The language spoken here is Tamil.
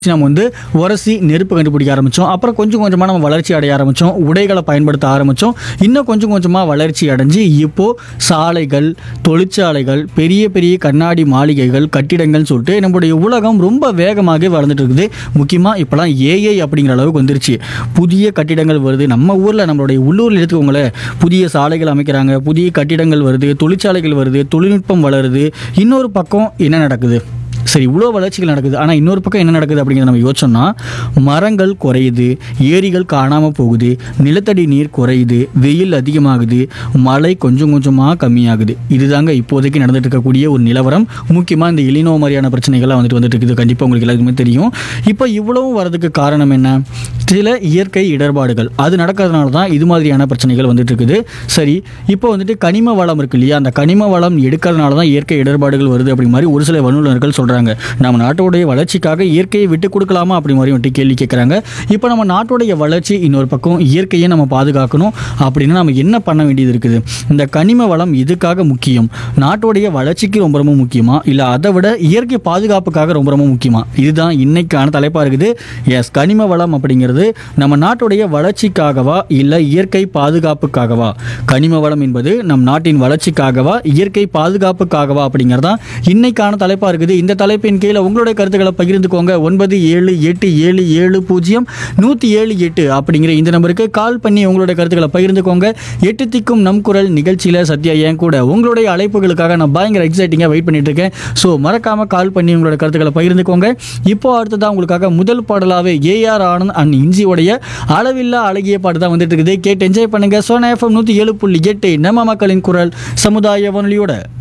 நம்ம வந்து உரசி நெருப்பு கண்டுபிடிக்க ஆரம்பித்தோம் அப்புறம் கொஞ்சம் கொஞ்சமாக நம்ம வளர்ச்சி அடைய ஆரம்பித்தோம் உடைகளை பயன்படுத்த ஆரம்பித்தோம் இன்னும் கொஞ்சம் கொஞ்சமாக வளர்ச்சி அடைஞ்சு இப்போது சாலைகள் தொழிற்சாலைகள் பெரிய பெரிய கண்ணாடி மாளிகைகள் கட்டிடங்கள்னு சொல்லிட்டு நம்மளுடைய உலகம் ரொம்ப வேகமாக வளர்ந்துட்டு இருக்குது முக்கியமாக இப்போலாம் ஏஐ அப்படிங்கிற அளவுக்கு வந்துருச்சு புதிய கட்டிடங்கள் வருது நம்ம ஊரில் நம்மளுடைய உள்ளூரில் எடுத்துக்கோங்களேன் புதிய சாலைகள் அமைக்கிறாங்க புதிய கட்டிடங்கள் வருது தொழிற்சாலைகள் வருது தொழில்நுட்பம் வளருது இன்னொரு பக்கம் என்ன நடக்குது சரி இவ்வளோ வளர்ச்சிகள் நடக்குது ஆனால் இன்னொரு பக்கம் என்ன நடக்குது அப்படிங்கிறத நம்ம யோசிச்சோம்னா மரங்கள் குறையுது ஏரிகள் காணாமல் போகுது நிலத்தடி நீர் குறையுது வெயில் அதிகமாகுது மழை கொஞ்சம் கொஞ்சமாக கம்மியாகுது இதுதாங்க இப்போதைக்கு நடந்துட்டு இருக்கக்கூடிய ஒரு நிலவரம் முக்கியமாக இந்த இலினோ மாதிரியான பிரச்சனைகள்லாம் வந்துட்டு வந்துட்டு இருக்குது கண்டிப்பாக உங்களுக்கு எல்லாருக்குமே தெரியும் இப்போ இவ்வளவும் வரதுக்கு காரணம் என்ன சில இயற்கை இடர்பாடுகள் அது நடக்கிறதுனால தான் இது மாதிரியான பிரச்சனைகள் வந்துட்டு இருக்குது சரி இப்போ வந்துட்டு கனிம வளம் இருக்கு இல்லையா அந்த கனிம வளம் எடுக்கிறதுனால தான் இயற்கை இடர்பாடுகள் வருது அப்படி மாதிரி ஒரு சில வல்லுநர்கள் சொல்கிறாங்க நம்ம நாட்டோடைய வளர்ச்சிக்காக இயற்கையை விட்டு கொடுக்கலாமா அப்படி மாதிரி வந்துட்டு கேள்வி கேட்குறாங்க இப்போ நம்ம நாட்டோடைய வளர்ச்சி இன்னொரு பக்கம் இயற்கையை நம்ம பாதுகாக்கணும் அப்படின்னா நம்ம என்ன பண்ண வேண்டியது இருக்குது இந்த கனிம வளம் இதுக்காக முக்கியம் நாட்டோடைய வளர்ச்சிக்கு ரொம்ப ரொம்ப முக்கியமா இல்லை அதை விட இயற்கை பாதுகாப்புக்காக ரொம்ப ரொம்ப முக்கியமா இதுதான் இன்னைக்கான தலைப்பாக இருக்குது எஸ் கனிம வளம் அப்படிங்கிறது நம்ம நாட்டுடைய வளர்ச்சிக்காகவா இல்லை இயற்கை பாதுகாப்புக்காகவா கனிம வளம் என்பது நம் நாட்டின் வளர்ச்சிக்காகவா இயற்கை பாதுகாப்புக்காகவா அப்படிங்கிறதான் இன்னைக்கான தலைப்பாக இருக்குது இந்த தலைப்பின் கீழே உங்களுடைய கருத்துக்களை பகிர்ந்துக்கோங்க ஒன்பது ஏழு எட்டு ஏழு ஏழு பூஜ்ஜியம் நூற்றி ஏழு எட்டு அப்படிங்கிற இந்த நம்பருக்கு கால் பண்ணி உங்களுடைய கருத்துக்களை பகிர்ந்துக்கோங்க எட்டு திக்கும் நம் குரல் நிகழ்ச்சியில் சத்யா ஏன் கூட உங்களுடைய அழைப்புகளுக்காக நான் பயங்கர எக்ஸைட்டிங்காக வெயிட் பண்ணிட்டு இருக்கேன் ஸோ மறக்காம கால் பண்ணி உங்களோட கருத்துக்களை பகிர்ந்துக்கோங்க இப்போ அடுத்ததான் உங்களுக்காக முதல் பாடலாவே ஏஆர் ஆனந்த் அண்ட் இன்ஜியோடைய அளவில்லா அழகிய பாட்டு தான் வந்துட்டு இருக்குது கேட்டு என்ஜாய் பண்ணுங்க சோனா எஃப்எம் நூற்றி ஏழு புள்ளி எட்டு நம்ம மக்களின் குரல் சமுதாய வானொலியோட